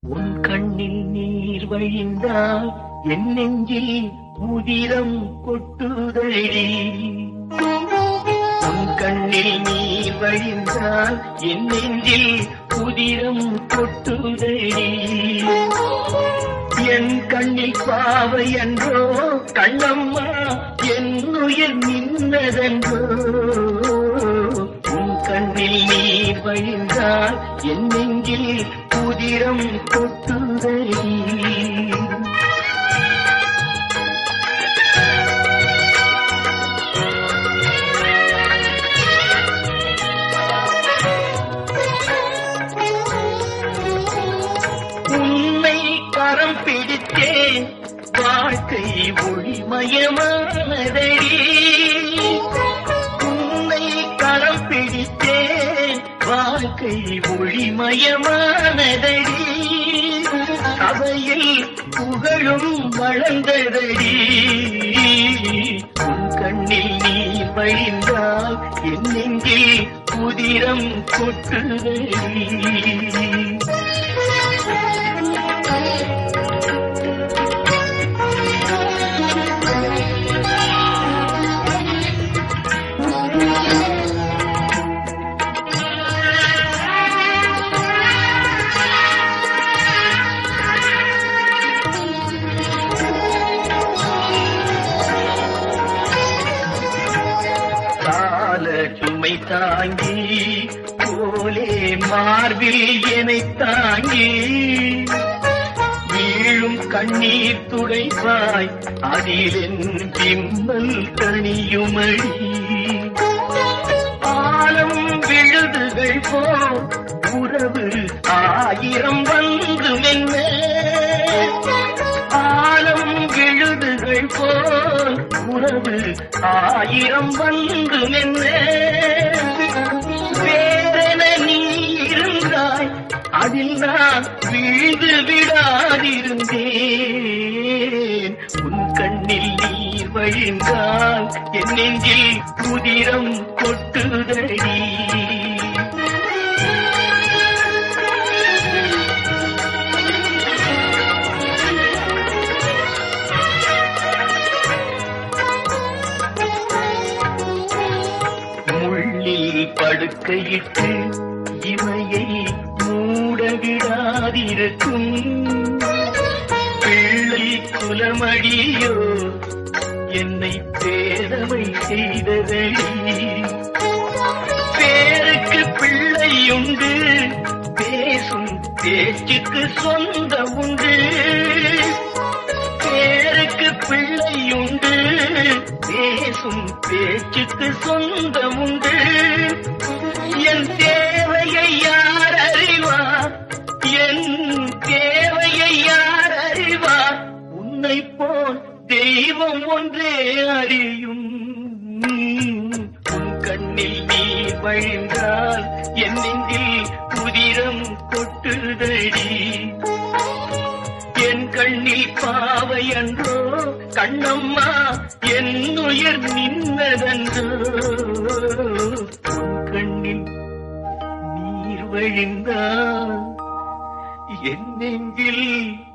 உன் கண்ணில் நீர் வழிந்தால் என் நெஞ்சில் உதிரம் கொட்டுதடி உன் கண்ணில் நீர் வழிந்தால் என் நெஞ்சில் உதிரம் கொட்டுதடி என் கண்ணில் பாவை என்றோ கண்ணம்மா என் உயிர் நின்னதென்றோ உன் கண்ணில் நீர் வழிந்தால் என் நெஞ்சில் உதிரம் கொட்டுதடி உன்னை கரம் பிடித்தேன் வாழ்க்கை ஒளிமயமானதடி உன்னை கரம் பிடித்தேன் வாழ்க்கை ஒளிமயமானதடி சபையில் புகழும் வளர்ந்ததடி உன் கண்ணில் நீ வழிந்தால் என் நெஞ்சில் புதிரம் கொட்டுதடி கால சுமை தாங்கி போலே மார்பில் என்னை தாங்கி வீழும் கண்ணீர் துடைப்பாய் அதிலென் பிம்பல் தனியுமடி ஆலம் விழுதுகள் போ உறவு ஆயிரம் வந்து மென்ன ஆலம் விழுதுகள் போல் உறவு ஆயிரம் வந்து மென்ன வேதன நீ இருந்தாய் அதில் நான் வீழ்ந்து விடாதிருந்தேன் உன் கண்ணில் நீர் வழிந்தால் என் நெஞ்சில் குதிரம் கொட்டுதடி முள்ளில் படுக்கையிட்டு இமையை மூடவிடாதிருக்கும் பிள்ளை குலமடியோ என்னை பேதமை செய்ததடி பேருக்கு பிள்ளையுண்டு பேசும் பேச்சுக்கு சொந்த உண்டு பேருக்கு பிள்ளையுண்டு பேசும் பேச்சுக்கு சொந்தம் உண்டு என் தேவையை யார் அறிவார் என் தேவையை யார் அறிவார் உன்னை போல் தெய்வம் ஒன்றே அறியும் உன் கண்ணில் நீ வழிந்தால் என் நெஞ்சில் குதிரம் கொட்டுதடி என் கண்ணில் பாவை அன்றோ கண்ணம்மா என் உயிர் நின்னதன்றோ உன் கண்ணில் நீர் வழிந்தால் என் நெஞ்சில்